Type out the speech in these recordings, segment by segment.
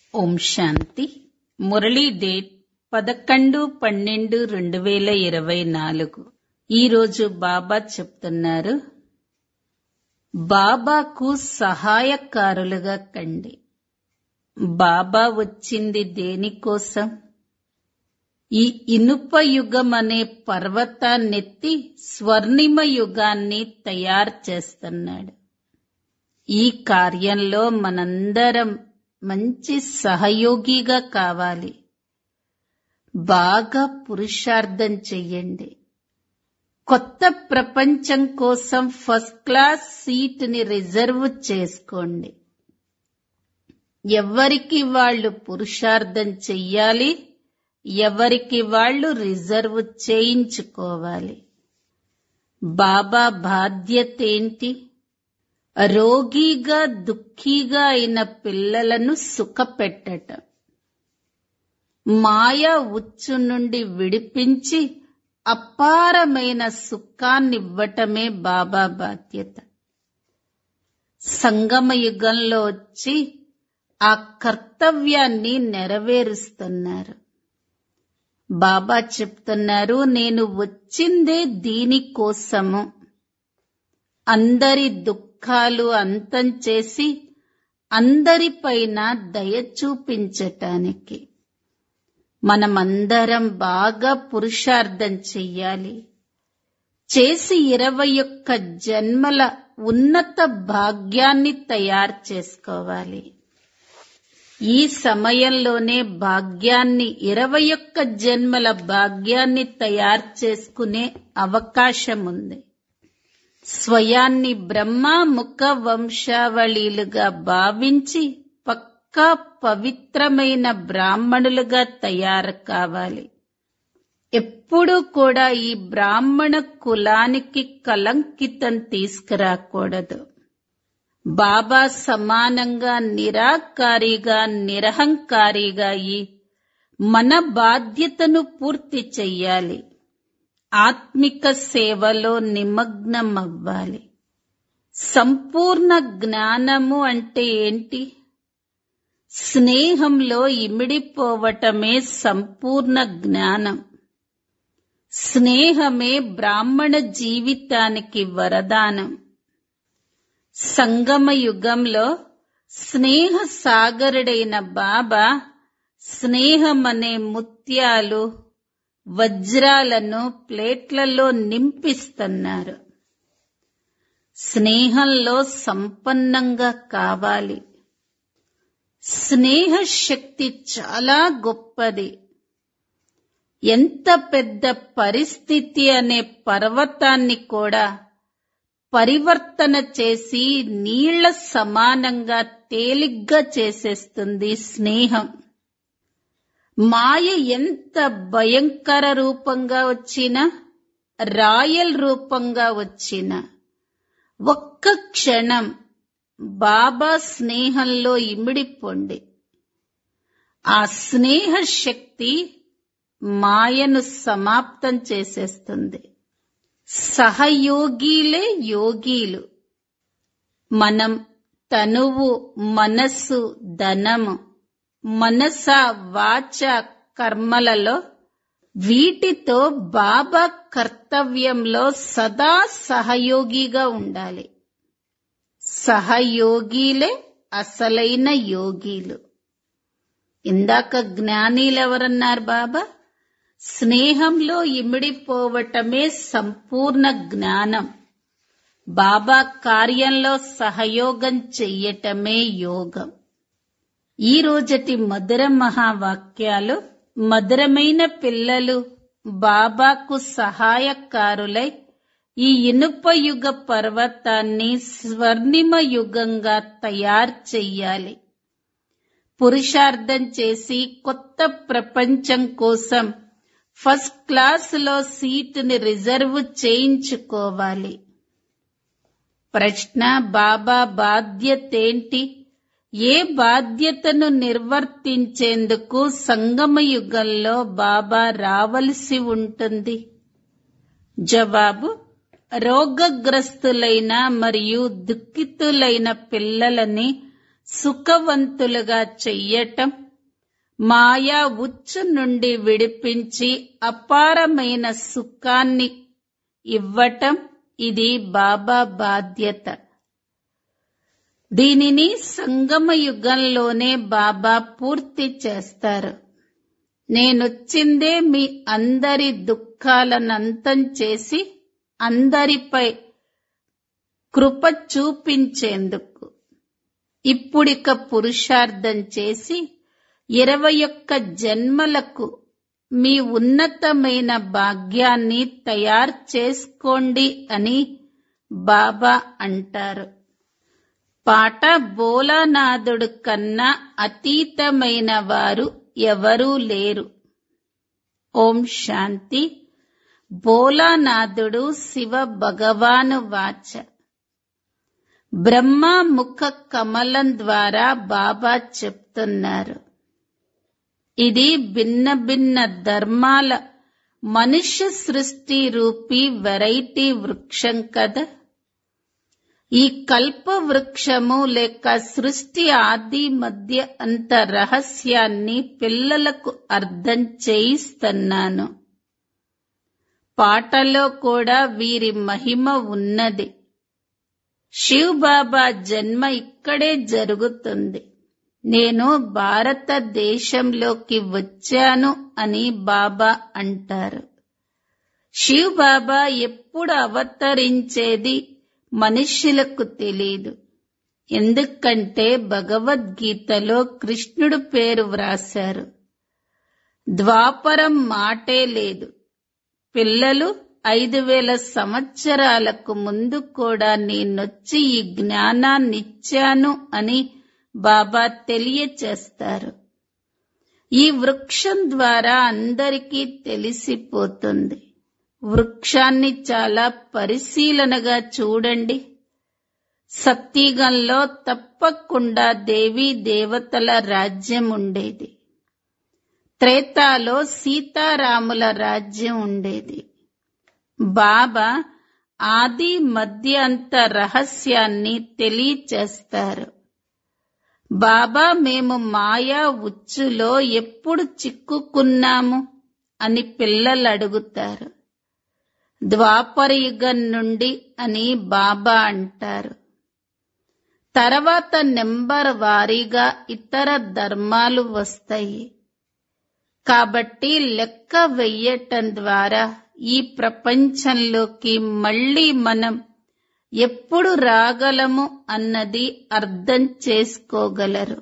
ఓం శాంతి Murali date పదకొండు పన్నెండు రెండు వేల ఇరవై నాలుగు ఈరోజు బాబా చెప్తున్నారు బాబాకు సహాయకారులుగా కండి బాబా వచ్చింది దేనికోసం ఈ ఇనుప యుగం అనే పర్వతాన్నెత్తి స్వర్ణిమ యుగాన్ని తయారు చేస్తున్నాడు ఈ కార్యంలో మనందరం మంచి సహయోగిగా కావాలి బాగా పురుషార్థం చెయ్యండి కొత్త ప్రపంచం కోసం ఫస్ట్ క్లాస్ సీటుని రిజర్వ్ చేసుకోండి ఎవరికి వాళ్ళు పురుషార్థం చెయ్యాలి ఎవరికి వాళ్ళు రిజర్వ్ చేయించుకోవాలి బాబా బాధ్యత ఏంటి రోగిగా దుఃఖీగా అయిన పిల్లలను సుఖపెట్టటం మాయ ఉచ్చు నుండి విడిపించి అపారమైన సుఖాన్నివ్వటమే బాబా బాధ్యత సంగమ యుగంలో వచ్చి ఆ కర్తవ్యాన్ని నెరవేరుస్తున్నారు బాబా చెప్తున్నారు నేను వచ్చిందే దీనికోసము అందరి దుఃఖాలు అంతం చేసి అందరిపైన దయ చూపించటానికి మనమందరం బాగా పురుషార్థం చెయ్యాలి చేసి ఇరవై ఒక్క జన్మల ఉన్నత భాగ్యాన్ని తయారు చేసుకోవాలి ఈ సమయంలోనే భాగ్యాన్ని ఇరవై ఒక్క జన్మల భాగ్యాన్ని తయారు చేసుకునే అవకాశం ఉంది స్వయాన్ని బ్రహ్మ ముఖ వంశావళీలుగా భావించి పక్కా పవిత్రమైన బ్రాహ్మణులుగా తయారు కావాలి ఎప్పుడూ కూడా ఈ బ్రాహ్మణ కులానికి కలంకితం తీసుకురాకూడదు బాబా సమానంగా నిరాకారిగా నిరహంకారిగా ఈ మన బాధ్యతను పూర్తి చెయ్యాలి ఆత్మిక సేవలో నిమగ్నం అవ్వాలి సంపూర్ణ జ్ఞానము అంటే ఏంటి స్నేహంలో ఇమిడిపోవటమే సంపూర్ణ జ్ఞానం స్నేహమే బ్రాహ్మణ జీవితానికి వరదానం సంగమ యుగంలో స్నేహ సాగరుడైన బాబా స్నేహం అనే ముత్యాలు వజ్రాలను ప్లేట్లలో నింపిస్తున్నారు స్నేహంలో సంపన్నంగా కావాలి స్నేహ శక్తి చాలా గొప్పది ఎంత పెద్ద పరిస్థితి అనే పర్వతాన్ని కూడా పరివర్తన చేసి నీళ్ల సమానంగా తేలిగ్గా చేసేస్తుంది స్నేహం మాయ ఎంత భయంకర రూపంగా వచ్చినా రాయల్ రూపంగా వచ్చినా ఒక్క క్షణం బాబా స్నేహంలో ఇమిడిపోండి ఆ స్నేహ శక్తి మాయను సమాప్తం చేసేస్తుంది సహయోగిలే యోగీలు మనం తనువు మనస్సు ధనము మనస వాచ కర్మలలో వీటితో బాబా కర్తవ్యంలో సదా సహయోగిగా ఉండాలి సహయోగిలే అసలైన యోగీలు ఇందాక జ్ఞానీలెవరన్నారు బాబా స్నేహంలో ఇమిడిపోవటమే సంపూర్ణ జ్ఞానం బాబా కార్యంలో సహయోగం చెయ్యటమే యోగం ఈ రోజటి మధుర మహావాక్యాలు మధురమైన పిల్లలు బాబాకు సహాయకారులై ఈ ఇనుప యుగ పర్వతాన్ని స్వర్ణిమ యుగంగా తయారు చెయ్యాలి పురుషార్థం చేసి కొత్త ప్రపంచం కోసం ఫస్ట్ క్లాసులో సీటుని రిజర్వ్ చేయించుకోవాలి ప్రశ్న బాబా బాధ్యతేంటి ఏ బాధ్యతను నిర్వర్తించేందుకు సంగమ యుగంలో బాబా రావలసి ఉంటుంది జవాబు రోగగ్రస్తులైన మరియు దుఃఖితులైన పిల్లలని సుఖవంతులుగా చెయ్యటం మాయా ఉచ్చు నుండి విడిపించి అపారమైన సుఖాన్ని ఇవ్వటం ఇది బాబా బాధ్యత దీనిని సంగమ యుగంలోనే బాబా పూర్తి చేస్తారు నేనొచ్చిందే మీ అందరి దుఃఖాలనంతం చేసి అందరిపై కృప చూపించేందుకు ఇప్పుడిక పురుషార్థం చేసి ఇరవై ఒక్క జన్మలకు మీ ఉన్నతమైన భాగ్యాన్ని తయారు చేసుకోండి అని బాబా అంటారు పాట బోలానాథుడు కన్నా అతీతమైన వారు ఎవరూ లేరు ఓం శాంతి బోలానాథుడు శివ భగవాను వాచ బ్రహ్మ ముఖ కమలం ద్వారా బాబా చెప్తున్నారు ఇది భిన్న భిన్న ధర్మాల మనుష్య సృష్టి రూపీ వెరైటీ వృక్షం కదా ఈ కల్ప వృక్షము లేక సృష్టి ఆది మధ్య అంత రహస్యాన్ని పిల్లలకు అర్థం చేయిస్తున్నాను పాటలో కూడా వీరి మహిమ ఉన్నది శివ్ బాబా జన్మ ఇక్కడే జరుగుతుంది నేను భారతదేశంలోకి వచ్చాను అని బాబా అంటారు శివ్ బాబా ఎప్పుడు అవతరించేది మనుష్యులకు తెలియదు ఎందుకంటే భగవద్గీతలో కృష్ణుడు పేరు వ్రాశారు ద్వాపరం మాటే లేదు పిల్లలు ఐదు వేల సంవత్సరాలకు ముందు కూడా నేనొచ్చి ఈ జ్ఞానాన్నిచ్చాను అని బాబా తెలియచేస్తారు ఈ వృక్షం ద్వారా అందరికీ తెలిసిపోతుంది వృక్షాన్ని చాలా పరిశీలనగా చూడండి సత్యగంలో తప్పకుండా దేవీ దేవతల రాజ్యం ఉండేది త్రేతాలో సీతారాముల రాజ్యం ఉండేది బాబా ఆది మధ్య అంత రహస్యాన్ని తెలియచేస్తారు బాబా మేము మాయా ఉచ్చులో ఎప్పుడు చిక్కుకున్నాము అని పిల్లలు అడుగుతారు ద్వాపరయుగం నుండి అని బాబా అంటారు తర్వాత నెంబర్ వారీగా ఇతర ధర్మాలు వస్తాయి కాబట్టి లెక్క వెయ్యటం ద్వారా ఈ ప్రపంచంలోకి మళ్ళీ మనం ఎప్పుడు రాగలము అన్నది అర్థం చేసుకోగలరు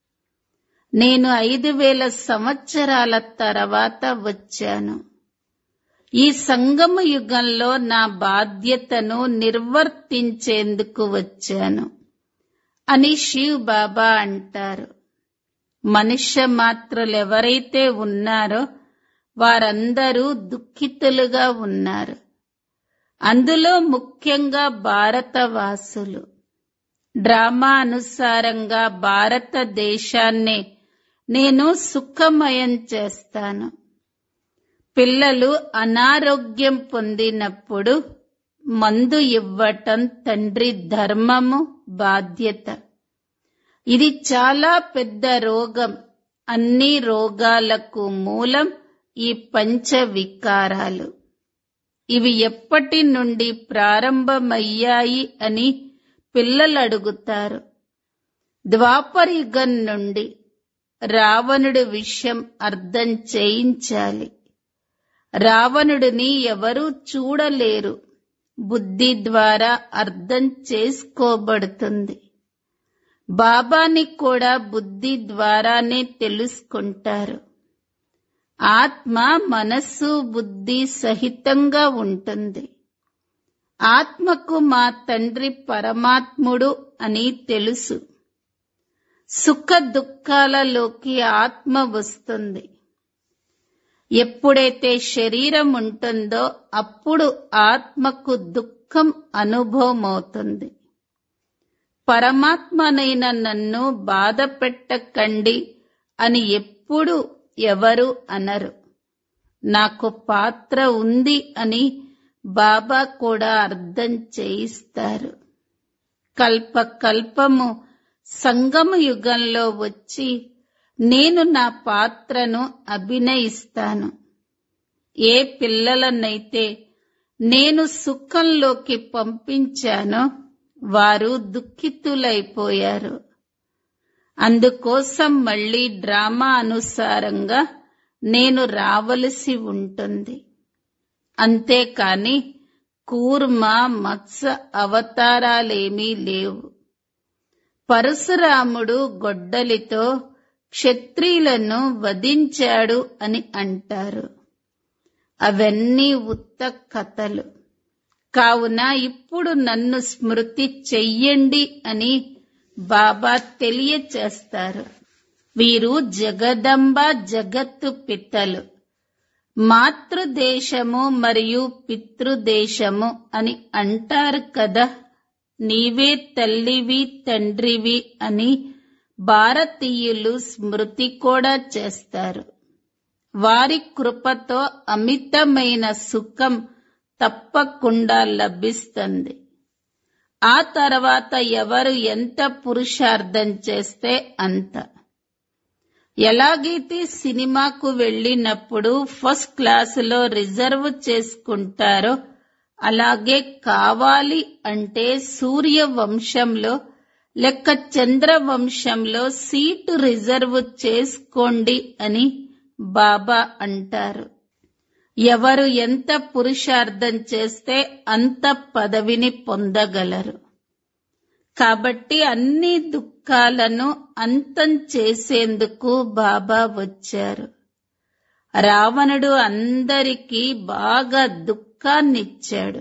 నేను ఐదు వేల సంవత్సరాల తర్వాత వచ్చాను ఈ సంగమ యుగంలో నా బాధ్యతను నిర్వర్తించేందుకు వచ్చాను అని శివ్ బాబా అంటారు మనుష్య మాత్రులు ఎవరైతే ఉన్నారో వారందరూ దుఃఖితులుగా ఉన్నారు అందులో ముఖ్యంగా భారతవాసులు డ్రామా అనుసారంగా భారతదేశాన్నే నేను సుఖమయం చేస్తాను పిల్లలు అనారోగ్యం పొందినప్పుడు మందు ఇవ్వటం తండ్రి ధర్మము బాధ్యత ఇది చాలా పెద్ద రోగం అన్ని రోగాలకు మూలం ఈ పంచ వికారాలు ఇవి ఎప్పటి నుండి ప్రారంభమయ్యాయి అని పిల్లలు అడుగుతారు ద్వాపరయుగం నుండి రావణుడి విషయం అర్థం చేయించాలి రావణుడిని ఎవరూ చూడలేరు బుద్ధి ద్వారా అర్థం చేసుకోబడుతుంది బాబాని కూడా బుద్ధి ద్వారానే తెలుసుకుంటారు ఆత్మ మనస్సు బుద్ధి సహితంగా ఉంటుంది ఆత్మకు మా తండ్రి పరమాత్ముడు అని తెలుసు సుఖ దుఃఖాలలోకి ఆత్మ వస్తుంది ఎప్పుడైతే శరీరం ఉంటుందో అప్పుడు ఆత్మకు దుఃఖం అనుభవమవుతుంది పరమాత్మనైన నన్ను బాధ పెట్టకండి అని ఎప్పుడు ఎవరు అనరు నాకు పాత్ర ఉంది అని బాబా కూడా అర్థం చేయిస్తారు కల్ప కల్పము సంగమ యుగంలో వచ్చి నేను నా పాత్రను అభినయిస్తాను ఏ పిల్లలనైతే నేను సుఖంలోకి పంపించానో వారు దుఃఖితులైపోయారు అందుకోసం మళ్ళీ డ్రామా అనుసారంగా నేను రావలసి ఉంటుంది అంతేకాని కూర్మ మత్స్య అవతారాలేమీ లేవు పరశురాముడు గొడ్డలితో క్షత్రియులను వధించాడు అని అంటారు అవన్నీ ఉత్త కథలు కావున ఇప్పుడు నన్ను స్మృతి చెయ్యండి అని బాబా తెలియచేస్తారు వీరు జగదంబ జగత్తు పితలు మాతృదేశము మరియు పితృదేశము అని అంటారు కదా నీవే తల్లివి తండ్రివి అని భారతీయులు స్మృతి కూడా చేస్తారు వారి కృపతో అమితమైన సుఖం తప్పకుండా లభిస్తుంది ఆ తర్వాత ఎవరు ఎంత పురుషార్థం చేస్తే అంత ఎలాగైతే సినిమాకు వెళ్ళినప్పుడు ఫస్ట్ క్లాసులో రిజర్వ్ చేసుకుంటారో అలాగే కావాలి అంటే సూర్య వంశంలో లెక్క చంద్ర వంశంలో సీటు రిజర్వ్ చేసుకోండి అని బాబా అంటారు ఎవరు ఎంత పురుషార్థం చేస్తే అంత పదవిని పొందగలరు కాబట్టి అన్ని దుఃఖాలను అంతం చేసేందుకు బాబా వచ్చారు రావణుడు అందరికీ బాగా దుఃఖాన్నిచ్చాడు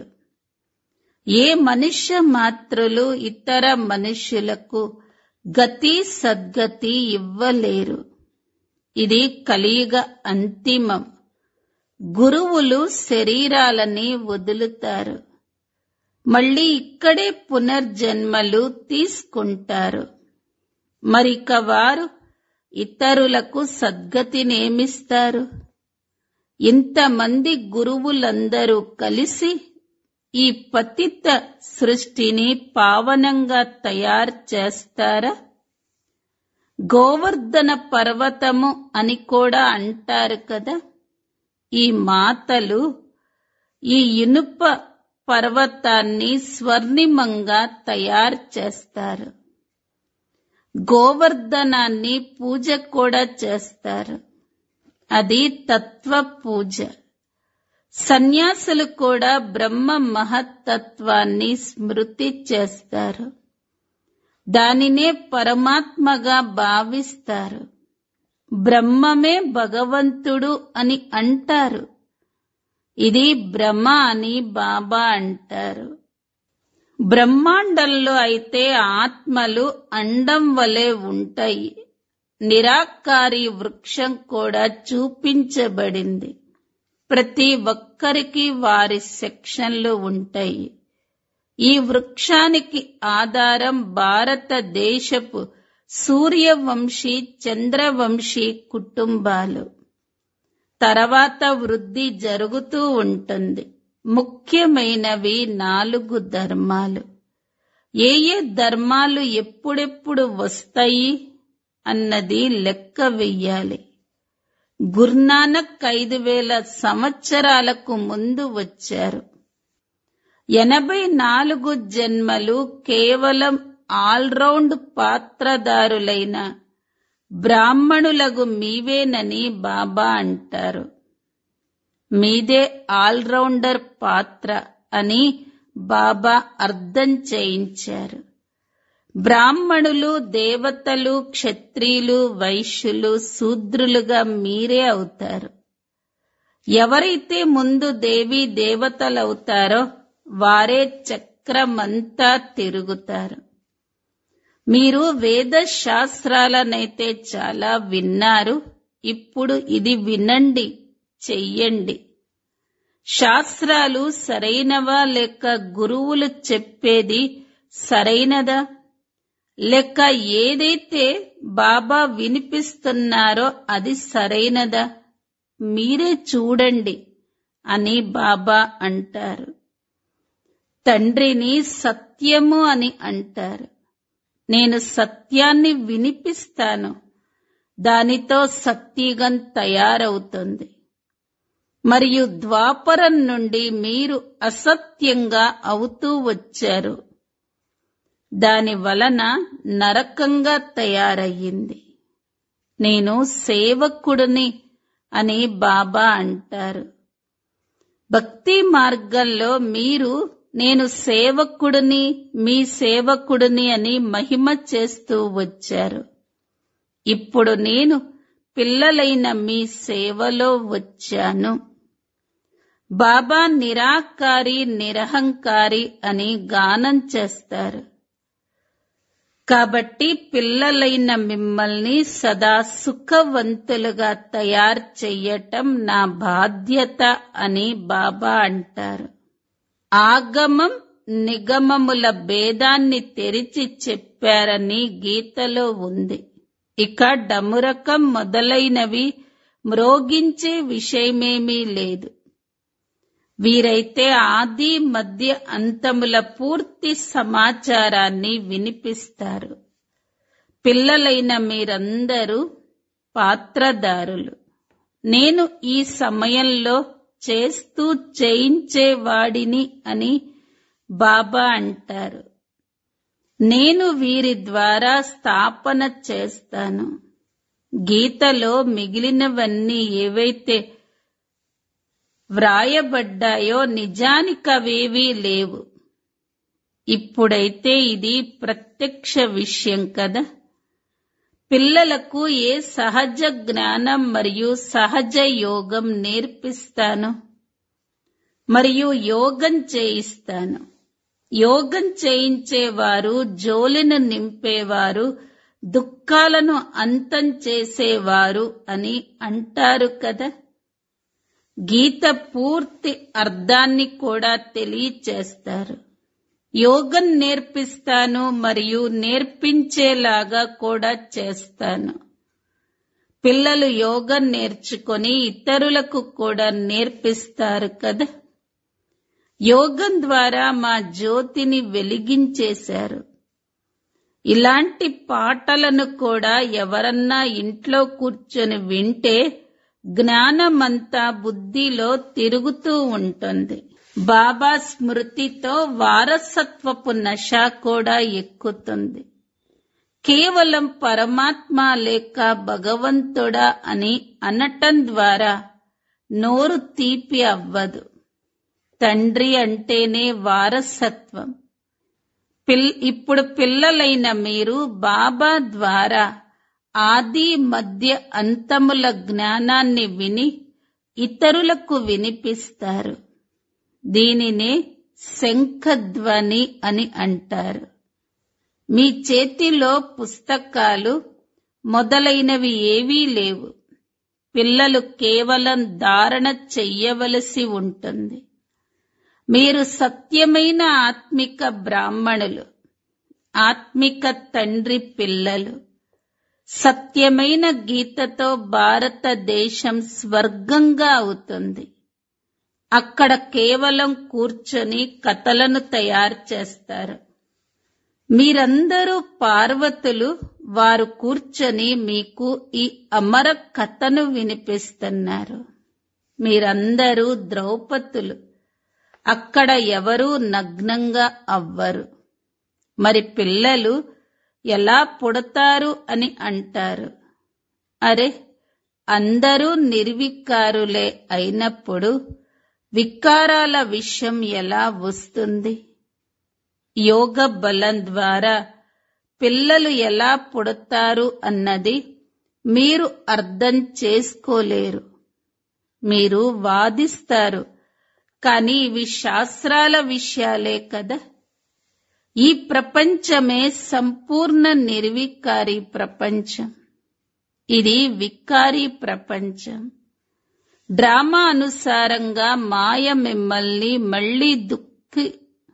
ఏ మనుష్య మాత్రులు ఇతర మనుష్యులకు గతి సద్గతి ఇవ్వలేరు ఇది కలియుగ అంతిమం గురువులు శరీరాలని వదులుతారు మళ్ళీ ఇక్కడే పునర్జన్మలు తీసుకుంటారు మరిక వారు ఇతరులకు సద్గతినేమిస్తారు ఇంతమంది గురువులందరూ కలిసి ఈ పతిత సృష్టిని పావనంగా తయారు చేస్తారా గోవర్ధన పర్వతము అని కూడా అంటారు కదా ఈ మాతలు ఈ ఇనుప పర్వతాన్ని స్వర్ణిమంగా తయారు చేస్తారు గోవర్ధనాన్ని పూజ కూడా చేస్తారు అది తత్వ పూజ సన్యాసులు కూడా బ్రహ్మ మహత్తత్వాన్ని స్మృతి చేస్తారు దానినే పరమాత్మగా భావిస్తారు బ్రహ్మమే భగవంతుడు అని అంటారు ఇది బ్రహ్మ అని బాబా అంటారు బ్రహ్మాండంలో అయితే ఆత్మలు అండం వలె ఉంటాయి నిరాకారి వృక్షం కూడా చూపించబడింది ప్రతి ఒక్కరికి వారి సెక్షన్లు ఉంటాయి ఈ వృక్షానికి ఆధారం భారతదేశపు సూర్యవంశీ చంద్రవంశీ కుటుంబాలు తర్వాత వృద్ధి జరుగుతూ ఉంటుంది ముఖ్యమైనవి నాలుగు ధర్మాలు ఏ ఏ ధర్మాలు ఎప్పుడెప్పుడు వస్తాయి అన్నది లెక్క వెయ్యాలి గుర్నానక్ ఐదు వేల సంవత్సరాలకు ముందు వచ్చారు ఎనభై నాలుగు జన్మలు కేవలం ఆల్రౌండ్ పాత్రదారులైన బ్రాహ్మణులకు మీవేనని బాబా అంటారు మీదే ఆల్రౌండర్ పాత్ర అని బాబా అర్థం చేయించారు బ్రాహ్మణులు దేవతలు క్షత్రియులు వైశ్యులు శూద్రులుగా మీరే అవుతారు ఎవరైతే ముందు దేవి దేవతలవుతారో వారే చక్రమంతా తిరుగుతారు మీరు వేద శాస్త్రాలనైతే చాలా విన్నారు ఇప్పుడు ఇది వినండి చెయ్యండి శాస్త్రాలు సరైనవా లేక గురువులు చెప్పేది సరైనదా లేక ఏదైతే బాబా వినిపిస్తున్నారో అది సరైనదా మీరే చూడండి అని బాబా అంటారు తండ్రిని సత్యము అని అంటారు నేను సత్యాన్ని వినిపిస్తాను దానితో సత్యుగం తయారవుతుంది మరియు ద్వాపరం నుండి మీరు అసత్యంగా అవుతూ వచ్చారు దాని వలన నరకంగా తయారయ్యింది నేను సేవకుడిని అని బాబా అంటారు భక్తి మార్గంలో మీరు నేను సేవకుడిని మీ సేవకుడిని అని మహిమ చేస్తూ వచ్చారు ఇప్పుడు నేను పిల్లలైన మీ సేవలో వచ్చాను బాబా నిరాకారి నిరహంకారి అని గానం చేస్తారు కాబట్టి పిల్లలైన మిమ్మల్ని సదా సుఖవంతులుగా తయారు చెయ్యటం నా బాధ్యత అని బాబా అంటారు ఆగమం నిగమముల భేదాన్ని తెరిచి చెప్పారని గీతలో ఉంది ఇక డమురకం మొదలైనవి మ్రోగించే విషయమేమీ లేదు వీరైతే ఆది మధ్య అంతముల పూర్తి సమాచారాన్ని వినిపిస్తారు పిల్లలైన మీరందరూ పాత్రదారులు నేను ఈ సమయంలో చేస్తూ చేయించేవాడిని అని బాబా అంటారు నేను వీరి ద్వారా స్థాపన చేస్తాను గీతలో మిగిలినవన్నీ ఏవైతే వ్రాయబడ్డాయో నిజానికవేవీ లేవు ఇప్పుడైతే ఇది ప్రత్యక్ష విషయం కదా పిల్లలకు ఏ సహజ జ్ఞానం మరియు సహజ యోగం నేర్పిస్తాను మరియు యోగం చేయిస్తాను యోగం చేయించేవారు జోలిని నింపేవారు దుఃఖాలను అంతం చేసేవారు అని అంటారు కదా గీత పూర్తి అర్థాన్ని కూడా తెలియచేస్తారు యోగం నేర్పిస్తాను మరియు నేర్పించేలాగా కూడా చేస్తాను పిల్లలు యోగం నేర్చుకొని ఇతరులకు కూడా నేర్పిస్తారు కదా యోగం ద్వారా మా జ్యోతిని వెలిగించేశారు ఇలాంటి పాటలను కూడా ఎవరన్నా ఇంట్లో కూర్చొని వింటే జ్ఞానమంతా బుద్ధిలో తిరుగుతూ ఉంటుంది బాబా స్మృతితో వారసత్వపు నష కూడా ఎక్కుతుంది కేవలం పరమాత్మ లేక భగవంతుడా అని అనటం ద్వారా నోరు తీపి అవ్వదు తండ్రి అంటేనే వారసత్వం పిల్ ఇప్పుడు పిల్లలైన మీరు బాబా ద్వారా ఆది మధ్య అంతముల జ్ఞానాన్ని విని ఇతరులకు వినిపిస్తారు దీనినే శంఖధ్వని అని అంటారు మీ చేతిలో పుస్తకాలు మొదలైనవి ఏవీ లేవు పిల్లలు కేవలం ధారణ చెయ్యవలసి ఉంటుంది మీరు సత్యమైన ఆత్మిక బ్రాహ్మణులు ఆత్మిక తండ్రి పిల్లలు సత్యమైన గీతతో భారతదేశం స్వర్గంగా అవుతుంది అక్కడ కేవలం కూర్చొని కథలను తయారు చేస్తారు మీరందరూ పార్వతులు వారు కూర్చొని మీకు ఈ అమర కథను వినిపిస్తున్నారు మీరందరూ ద్రౌపదులు అక్కడ ఎవరూ నగ్నంగా అవ్వరు మరి పిల్లలు ఎలా పుడతారు అని అంటారు అరే అందరూ నిర్వికారులే అయినప్పుడు వికారాల విషయం ఎలా వస్తుంది యోగ బలం ద్వారా పిల్లలు ఎలా పుడతారు అన్నది మీరు అర్థం చేసుకోలేరు మీరు వాదిస్తారు కానీ ఇవి శాస్త్రాల విషయాలే కదా ఈ ప్రపంచమే సంపూర్ణ నిర్వికారి ప్రపంచం ఇది వికారి ప్రపంచం డ్రామా అనుసారంగా మాయ మిమ్మల్ని మళ్ళీ దుఃఖి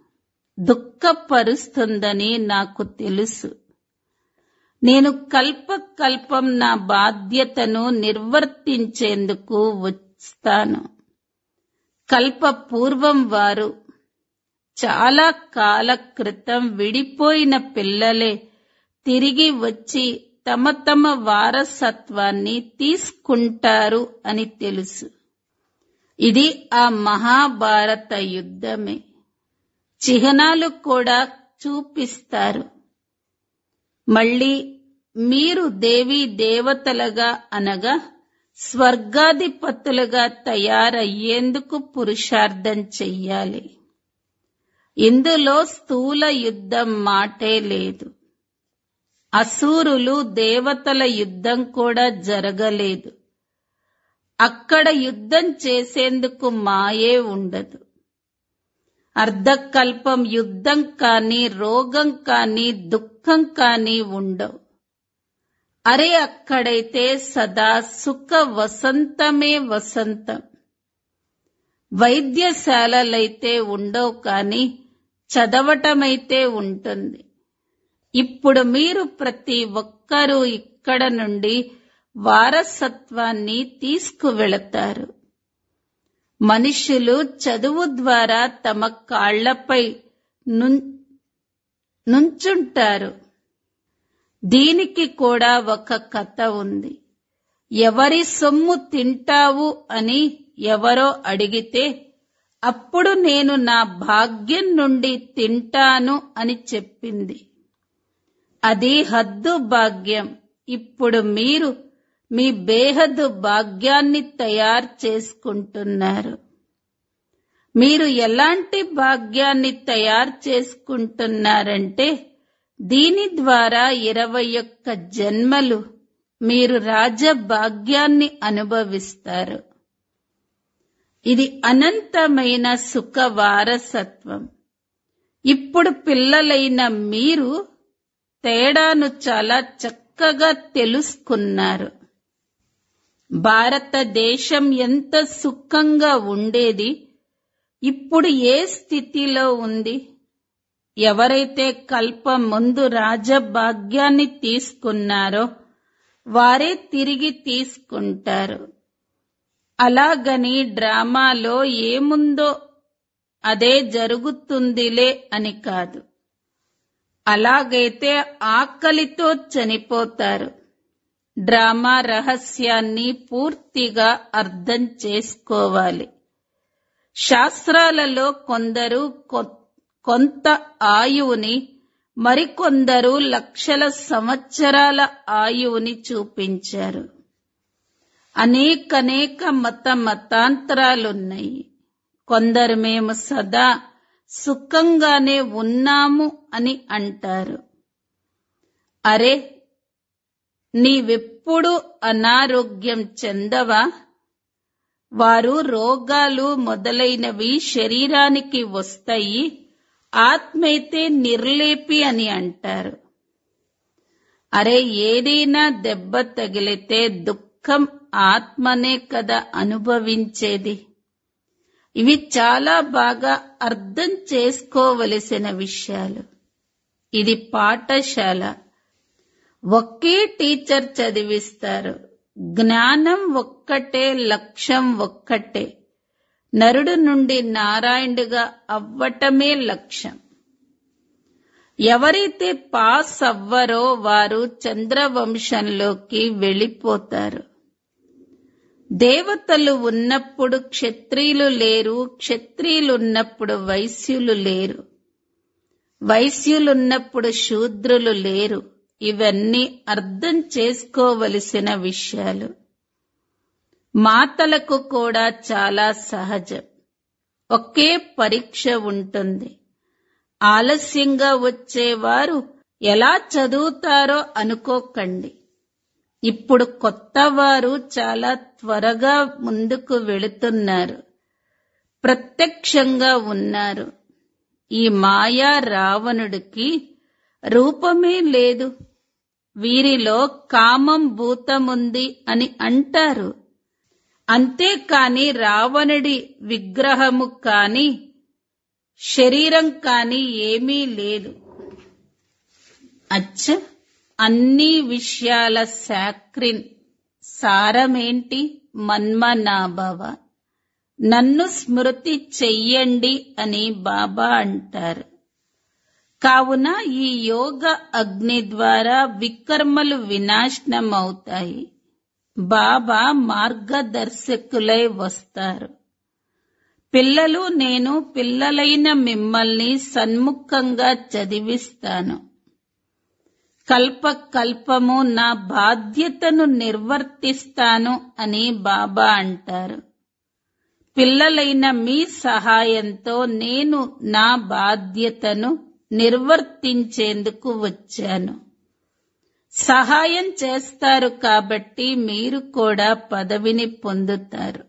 దుఃఖపరుస్తుందని నాకు తెలుసు నేను కల్ప కల్పం నా బాధ్యతను నిర్వర్తించేందుకు వస్తాను కల్ప పూర్వం వారు చాలా కాల క్రితం విడిపోయిన పిల్లలే తిరిగి వచ్చి తమ తమ వారసత్వాన్ని తీసుకుంటారు అని తెలుసు ఇది ఆ మహాభారత యుద్ధమే చిహ్నాలు కూడా చూపిస్తారు మళ్ళీ మీరు దేవీ దేవతలుగా అనగా స్వర్గాధిపతులుగా తయారయ్యేందుకు పురుషార్థం చెయ్యాలి ఇందులో స్థూల యుద్ధం మాటే లేదు అసూరులు దేవతల యుద్ధం కూడా జరగలేదు అక్కడ యుద్ధం చేసేందుకు మాయే ఉండదు అర్ధకల్పం యుద్ధం కానీ రోగం కానీ దుఃఖం కానీ ఉండవు అరే అక్కడైతే సదా సుఖ వసంతమే వసంతం వైద్యశాలలైతే ఉండవు కానీ చదవటమైతే ఉంటుంది ఇప్పుడు మీరు ప్రతి ఒక్కరూ ఇక్కడ నుండి వారసత్వాన్ని తీసుకువెళతారు మనుషులు చదువు ద్వారా తమ కాళ్లపై నుం- నుంచుంటారు దీనికి కూడా ఒక కథ ఉంది ఎవరి సొమ్ము తింటావు అని ఎవరో అడిగితే అప్పుడు నేను నా భాగ్యం నుండి తింటాను అని చెప్పింది అది హద్దు భాగ్యం ఇప్పుడు మీరు మీ బేహద్దు భాగ్యాన్ని తయారు చేసుకుంటున్నారు మీరు ఎలాంటి భాగ్యాన్ని తయారు చేసుకుంటున్నారంటే దీని ద్వారా ఇరవై ఒక్క జన్మలు మీరు రాజభాగ్యాన్ని అనుభవిస్తారు ఇది అనంతమైన సుఖ వారసత్వం ఇప్పుడు పిల్లలైన మీరు తేడాను చాలా చక్కగా తెలుసుకున్నారు భారతదేశం ఎంత సుఖంగా ఉండేది ఇప్పుడు ఏ స్థితిలో ఉంది ఎవరైతే కల్పం ముందు రాజభాగ్యాన్ని తీసుకున్నారో వారే తిరిగి తీసుకుంటారు అలాగని డ్రామాలో ఏముందో అదే జరుగుతుందిలే అని కాదు అలాగైతే ఆకలితో చనిపోతారు డ్రామా రహస్యాన్ని పూర్తిగా అర్థం చేసుకోవాలి శాస్త్రాలలో కొందరు కొ- కొంత ఆయువుని మరికొందరు లక్షల సంవత్సరాల ఆయువుని చూపించారు అనేకనేక మత మతాంతరాలున్నాయి కొందరు మేము సదా సుఖంగానే ఉన్నాము అని అంటారు అరే నీవెప్పుడు అనారోగ్యం చెందవా వారు రోగాలు మొదలైనవి శరీరానికి వస్తాయి ఆత్మైతే నిర్లేపి అని అంటారు అరే ఏదైనా దెబ్బ తగిలితే దుఃఖం ఆత్మనే కదా అనుభవించేది ఇవి చాలా బాగా అర్థం చేసుకోవలసిన విషయాలు ఇది పాఠశాల ఒకే టీచర్ చదివిస్తారు జ్ఞానం ఒక్కటే లక్ష్యం ఒక్కటే నరుడు నుండి నారాయణుడిగా అవ్వటమే లక్ష్యం ఎవరైతే పాస్ అవ్వరో వారు చంద్రవంశంలోకి వెళ్ళిపోతారు దేవతలు ఉన్నప్పుడు క్షత్రియులు లేరు క్షత్రియులు ఉన్నప్పుడు వైశ్యులు లేరు వైశ్యులున్నప్పుడు శూద్రులు లేరు ఇవన్నీ అర్థం చేసుకోవలసిన విషయాలు మాతలకు కూడా చాలా సహజం ఒకే పరీక్ష ఉంటుంది ఆలస్యంగా వచ్చేవారు ఎలా చదువుతారో అనుకోకండి ఇప్పుడు కొత్తవారు చాలా త్వరగా ముందుకు వెళుతున్నారు ప్రత్యక్షంగా ఉన్నారు ఈ మాయా రావణుడికి రూపమే లేదు వీరిలో కామం భూతముంది అని అంటారు అంతేకాని రావణుడి విగ్రహము కాని శరీరం కాని ఏమీ లేదు అచ్చ అన్ని విషయాల శాక్రిన్ సారమేంటి మన్మనాభవ నన్ను స్మృతి చెయ్యండి అని బాబా అంటారు కావున ఈ యోగ అగ్ని ద్వారా వికర్మలు వినాశనమవుతాయి బాబా మార్గదర్శకులై వస్తారు పిల్లలు నేను పిల్లలైన మిమ్మల్ని సన్ముఖంగా చదివిస్తాను కల్ప కల్పము నా బాధ్యతను నిర్వర్తిస్తాను అని బాబా అంటారు పిల్లలైన మీ సహాయంతో నేను నా బాధ్యతను నిర్వర్తించేందుకు వచ్చాను సహాయం చేస్తారు కాబట్టి మీరు కూడా పదవిని పొందుతారు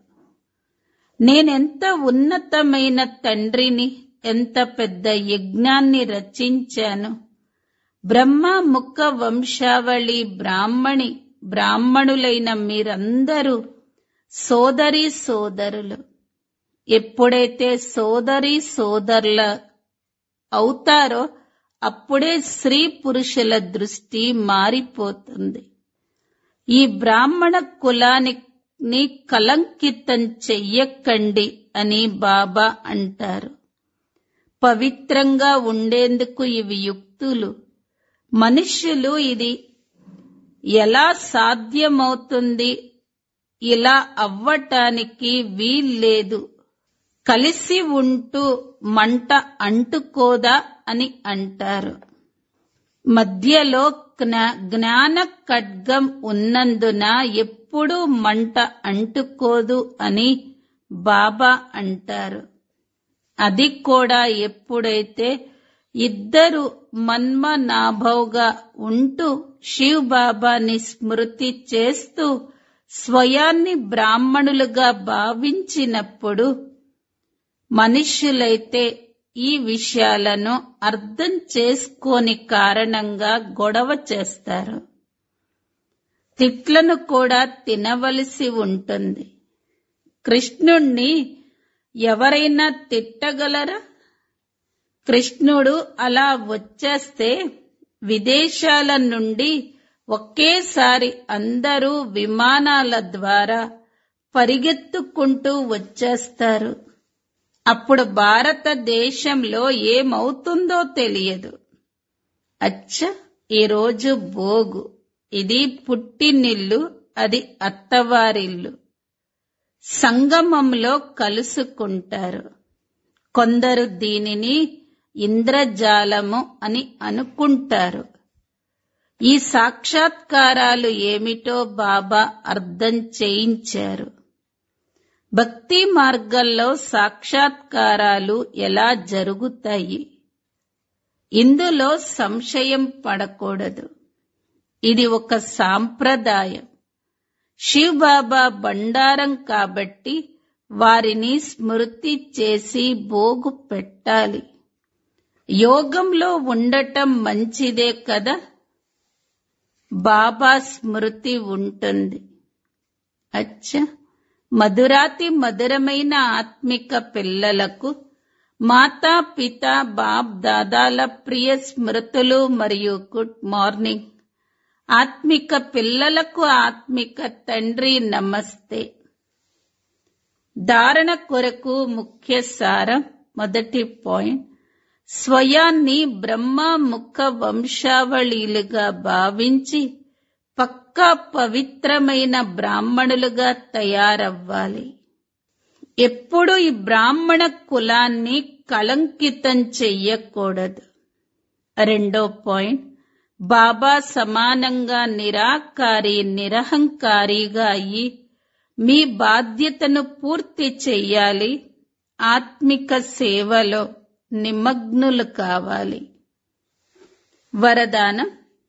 నేనెంత ఉన్నతమైన తండ్రిని ఎంత పెద్ద యజ్ఞాన్ని రచించాను బ్రహ్మ ముఖ వంశావళి బ్రాహ్మణి బ్రాహ్మణులైన మీరందరూ సోదరి సోదరులు ఎప్పుడైతే సోదరి సోదరుల అవుతారో అప్పుడే స్త్రీ పురుషుల దృష్టి మారిపోతుంది ఈ బ్రాహ్మణ కులాన్ని కలంకితం చెయ్యకండి అని బాబా అంటారు పవిత్రంగా ఉండేందుకు ఇవి యుక్తులు మనుష్యులు ఇది ఎలా సాధ్యమవుతుంది ఇలా అవ్వటానికి వీల్లేదు కలిసి ఉంటూ మంట అంటుకోదా అని అంటారు మధ్యలో జ్ఞా- జ్ఞాన ఖడ్గం ఉన్నందున ఎప్పుడూ మంట అంటుకోదు అని బాబా అంటారు అది కూడా ఎప్పుడైతే ఇద్దరు మన్మనాభవుగా ఉంటూ శివ్ బాబాని స్మృతి చేస్తూ స్వయాన్ని బ్రాహ్మణులుగా భావించినప్పుడు మనుష్యులైతే ఈ విషయాలను అర్థం చేసుకోని కారణంగా గొడవ చేస్తారు తిట్లను కూడా తినవలసి ఉంటుంది కృష్ణుణ్ణి ఎవరైనా తిట్టగలరా కృష్ణుడు అలా వచ్చేస్తే విదేశాల నుండి ఒకేసారి అందరూ విమానాల ద్వారా పరిగెత్తుకుంటూ వచ్చేస్తారు అప్పుడు భారతదేశంలో ఏమవుతుందో తెలియదు అచ్చ ఈరోజు భోగు ఇది పుట్టినిల్లు అది అత్తవారిల్లు సంగమంలో కలుసుకుంటారు కొందరు దీనిని ఇంద్రజాలము అని అనుకుంటారు ఈ సాక్షాత్కారాలు ఏమిటో బాబా అర్థం చేయించారు భక్తి మార్గంలో సాక్షాత్కారాలు ఎలా జరుగుతాయి ఇందులో సంశయం పడకూడదు ఇది ఒక సాంప్రదాయం శివ్ బాబా బండారం కాబట్టి వారిని స్మృతి చేసి భోగు పెట్టాలి యోగంలో ఉండటం మంచిదే కదా బాబా స్మృతి ఉంటుంది అచ్చా మధురాతి మధురమైన ఆత్మిక పిల్లలకు మాతా పిత బాప్ దాదాల ప్రియ స్మృతులు మరియు గుడ్ మార్నింగ్ ఆత్మిక పిల్లలకు ఆత్మిక తండ్రి నమస్తే ధారణ కొరకు ముఖ్య సారం మొదటి పాయింట్ స్వయాన్ని బ్రహ్మ ముఖ వంశావళీలుగా భావించి పక్కా పవిత్రమైన బ్రాహ్మణులుగా తయారవ్వాలి ఎప్పుడు ఈ బ్రాహ్మణ కులాన్ని కళంకితం చెయ్యకూడదు రెండో పాయింట్ బాబా సమానంగా నిరాకారి నిరహంకారిగా అయి మీ బాధ్యతను పూర్తి చెయ్యాలి ఆత్మిక సేవలో నిమగ్నులు కావాలి వరదానం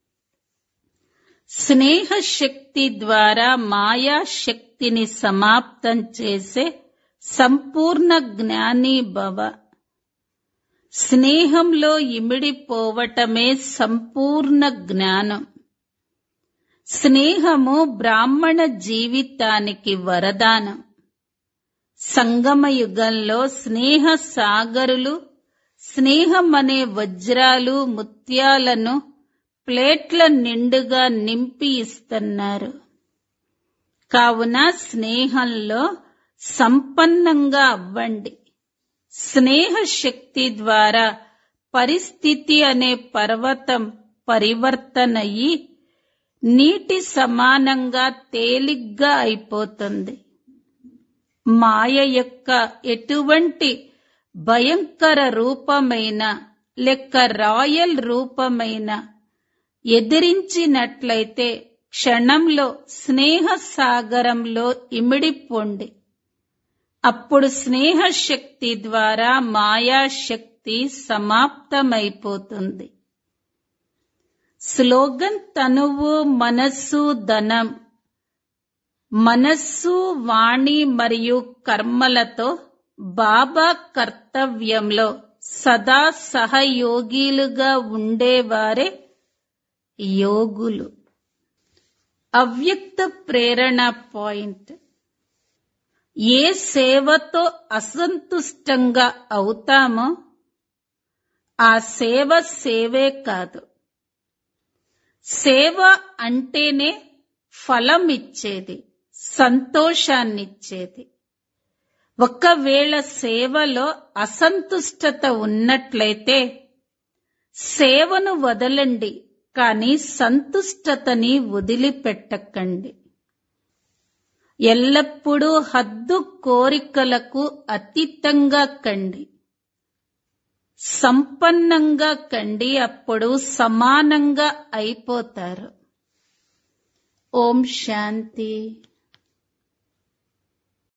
స్నేహ శక్తి ద్వారా మాయా శక్తిని సమాప్తం చేసే సంపూర్ణ జ్ఞాని భవ స్నేహంలో ఇమిడిపోవటమే సంపూర్ణ జ్ఞానం స్నేహము బ్రాహ్మణ జీవితానికి వరదానం సంగమ యుగంలో స్నేహ సాగరులు స్నేహం అనే వజ్రాలు ముత్యాలను ప్లేట్ల నిండుగా నింపి ఇస్తున్నారు కావున స్నేహంలో సంపన్నంగా అవ్వండి స్నేహ శక్తి ద్వారా పరిస్థితి అనే పర్వతం పరివర్తనయ్యి నీటి సమానంగా తేలిగ్గా అయిపోతుంది మాయ యొక్క ఎటువంటి భయంకర రూపమైన లెక్క రాయల్ రూపమైన ఎదిరించినట్లయితే క్షణంలో స్నేహ సాగరంలో ఇమిడిపోండి అప్పుడు స్నేహ శక్తి ద్వారా మాయాశక్తి సమాప్తమైపోతుంది స్లోగన్ తనువు మనస్సు ధనం మనస్సు వాణి మరియు కర్మలతో బాబా కర్తవ్యంలో సదా సహయోగిలుగా ఉండేవారే యోగులు అవ్యక్త ప్రేరణ పాయింట్ ఏ సేవతో అసంతుష్టంగా అవుతామో ఆ సేవ సేవే కాదు సేవ అంటేనే ఫలం ఇచ్చేది సంతోషాన్నిచ్చేది ఒకవేళ సేవలో అసంతుష్టత ఉన్నట్లయితే సేవను వదలండి కానీ సంతుష్టతని వదిలిపెట్టకండి ఎల్లప్పుడూ హద్దు కోరికలకు అతీతంగా కండి సంపన్నంగా కండి అప్పుడు సమానంగా అయిపోతారు ఓం శాంతి